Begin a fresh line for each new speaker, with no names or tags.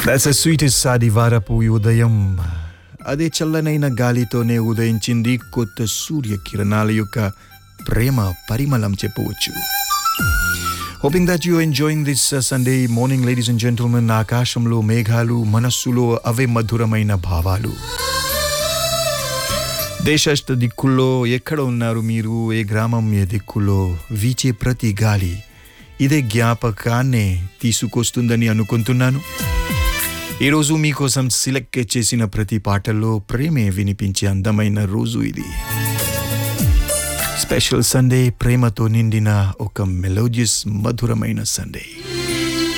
that's sweetest ఆదివారపు ఈ ఉదయం అదే చల్లనైన గాలితోనే ఉదయించింది కొత్త సూర్య కిరణాల యొక్క ప్రేమ పరిమళం చెప్పవచ్చు hoping that you enjoying this Sunday morning ladies and gentlemen ఆకాశంలో మేఘాలు మనస్సులో అవే మధురమైన భావాలు దేశస్థ దిక్కుల్లో ఎక్కడ ఉన్నారు మీరు ఏ గ్రామం ఏ దిక్కుల్లో వీచే ప్రతి గాలి ఇదే జ్ఞాపకాన్నే తీసుకొస్తుందని అనుకుంటున్నాను ఈరోజు మీకోసం సిలెక్ట్ చేసిన ప్రతి పాటల్లో ప్రేమే వినిపించే అందమైన రోజు ఇది స్పెషల్ సండే ప్రేమతో నిండిన ఒక మెలోజియస్ మధురమైన సండే